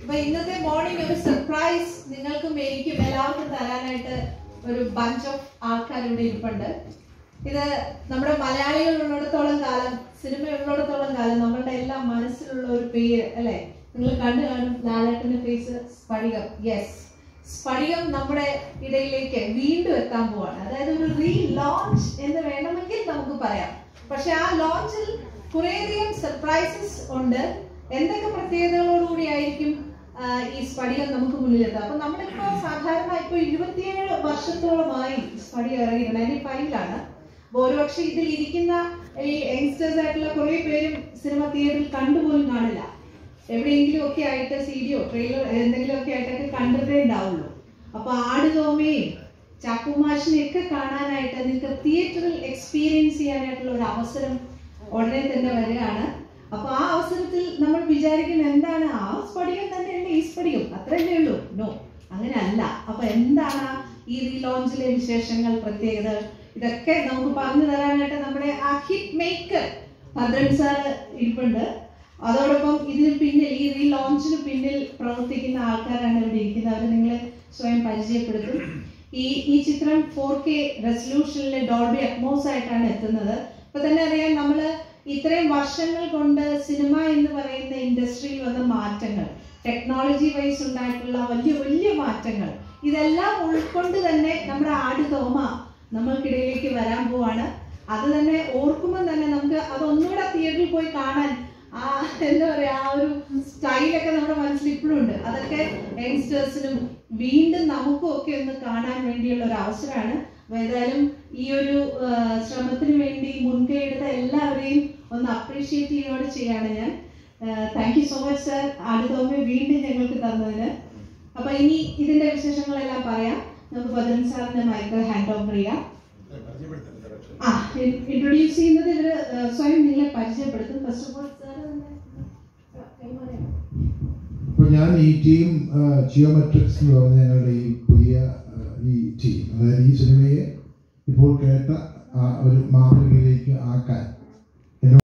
അപ്പൊ ഇന്നത്തെ മോർണിംഗ് ഒരു സർപ്രൈസ് നിങ്ങൾക്കും എനിക്കും എല്ലാവർക്കും തരാനായിട്ട് ഒരു ബഞ്ച് ഓഫ് ആൾക്കാർ ഇവിടെ ഇരിപ്പുണ്ട് ഇത് നമ്മുടെ മലയാളികൾ ഉള്ളിടത്തോളം കാലം സിനിമ ഉള്ളിടത്തോളം കാലം നമ്മളുടെ എല്ലാം മനസ്സിലുള്ള ഒരു പേര് അല്ലെ നിങ്ങൾ കണ്ടു കാണും ലാലേട്ടന്റെ ഫേസ് സ്ഫടികം യെസ് സ്ഫടികം നമ്മുടെ ഇടയിലേക്ക് വീണ്ടും എത്താൻ പോവാണ് അതായത് ഒരു റീ ലോഞ്ച് എന്ന് വേണമെങ്കിൽ നമുക്ക് പറയാം പക്ഷെ ആ ലോഞ്ചിൽ കുറേയധികം സർപ്രൈസസ് ഉണ്ട് എന്തൊക്കെ പ്രത്യേകതകളോടുകൂടി ആയിരിക്കും ആ, ഈ സ്ഫടികം നമുക്ക് മുന്നിലെത്തുക അപ്പൊ നമ്മളിപ്പോ സാധാരണ ഇപ്പൊ ഇരുപത്തിയേഴ് വർഷത്തോളമായി സ്ഫടികം ഇറങ്ങിയിട്ട് നയൻറ്റി ഫൈവിലാണ് അപ്പൊ ഒരുപക്ഷെ ഇതിൽ ഇരിക്കുന്ന ഈ യങ്സ്റ്റേഴ്സ് ആയിട്ടുള്ള കുറെ പേരും സിനിമ തിയേറ്ററിൽ കണ്ടുപോലും കാണില്ല എവിടെയെങ്കിലും ഒക്കെ ആയിട്ട് സീഡിയോ ട്രെയിലർ എന്തെങ്കിലും ഒക്കെ ആയിട്ടൊക്കെ കണ്ടിട്ടേ ഉണ്ടാവുള്ളൂ അപ്പൊ ആടുതോമയും ചാക്കുമാഷിനെ ഒക്കെ കാണാനായിട്ട് നിങ്ങൾക്ക് തിയേറ്ററിൽ എക്സ്പീരിയൻസ് ചെയ്യാനായിട്ടുള്ള ഒരു അവസരം ഉടനെ തന്നെ വരികയാണ് അപ്പൊ ആ അവസരത്തിൽ നമ്മൾ വിചാരിക്കുന്ന എന്താണ് ആ സ്ഫടികം തന്നെയല്ലേ ഈ സ്ഫടികം അത്രയല്ലേ ഉള്ളൂ നോ അങ്ങനെ അല്ല അപ്പൊ എന്താണ് ആ ഈ റീലോഞ്ചിലെ വിശേഷങ്ങൾ പ്രത്യേകതകൾ ഇതൊക്കെ നമുക്ക് പറഞ്ഞു തരാനായിട്ട് നമ്മുടെ ആ ഹിറ്റ് മേക്കർ ഭദ്രൻ സാർ ഇരിപ്പുണ്ട് അതോടൊപ്പം ഇതിന് പിന്നിൽ ഈ റീ ലോഞ്ചിന് പിന്നിൽ പ്രവർത്തിക്കുന്ന ആൾക്കാരാണ് ഇവിടെ ഇരിക്കുന്നത് അവർ നിങ്ങളെ സ്വയം പരിചയപ്പെടുത്തും ഈ ഈ ചിത്രം ഫോർ കെ റെസൊല്യൂഷനിലെ ഡോൾബി അറ്റ്മോസ് ആയിട്ടാണ് എത്തുന്നത് ഇപ്പൊ തന്നെ അറിയാം നമ്മള് ഇത്രയും വർഷങ്ങൾ കൊണ്ട് സിനിമ എന്ന് പറയുന്ന ഇൻഡസ്ട്രിയിൽ വന്ന മാറ്റങ്ങൾ ടെക്നോളജി വൈസ് ഉണ്ടായിട്ടുള്ള വലിയ വലിയ മാറ്റങ്ങൾ ഇതെല്ലാം ഉൾക്കൊണ്ട് തന്നെ നമ്മുടെ ആട് തോമ നമ്മൾക്കിടയിലേക്ക് വരാൻ പോവാണ് അത് തന്നെ ഓർക്കുമ്പോൾ തന്നെ നമുക്ക് അതൊന്നുകൂടെ തിയേറ്ററിൽ പോയി കാണാൻ ആ എന്താ പറയാ ആ ഒരു സ്റ്റൈലൊക്കെ നമ്മുടെ മനസ്സിൽ ഇപ്പോഴും ഉണ്ട് അതൊക്കെ യങ്സ്റ്റേഴ്സിനും വീണ്ടും നമുക്കും ഒക്കെ ഒന്ന് കാണാൻ വേണ്ടിയുള്ള ഒരു അവസരമാണ് അപ്പൊ ഏതായാലും ഈ ഒരു ആ, ശ്രമത്തിന് വേണ്ടി മുൻകൈ എടുത്ത എല്ലാവരെയും ഒന്ന് അപ്രീഷിയേറ്റ് ചെയ്യുകയോടെ ചെയ്യാണ് ഞാൻ thank you so much sir ആടുതോമെ വീണ്ടും ഞങ്ങൾക്ക് തന്നതിന് അപ്പൊ ഇനി ഇതിന്റെ വിശേഷങ്ങളെല്ലാം പറയാം നമുക്ക് ഭദ്രൻ സാറിന്റെ മൈക്ക് ഹാൻഡ് ഓവർ ചെയ്യാം ആ ഇൻട്രൊഡ്യൂസ് ചെയ്യുന്നത് ഇവര് ആ, സ്വയം നിങ്ങളെ പരിചയപ്പെടുത്തും ഫസ്റ്റ് ഓഫ് ഓൾ സാർ കൈമാറിയാൽ അപ്പോൾ ഞാൻ ഈ ടീം ജിയോമെട്രിക്സ് എന്ന് പറഞ്ഞ ഞങ്ങളുടെ ഈ പുതിയ ആ, ഈ ടീം അതായത് ഈ സിനിമയെ ഇപ്പോൾ കേട്ട ആ ഒരു മാതൃകയിലേക്ക് ആക്കാൻ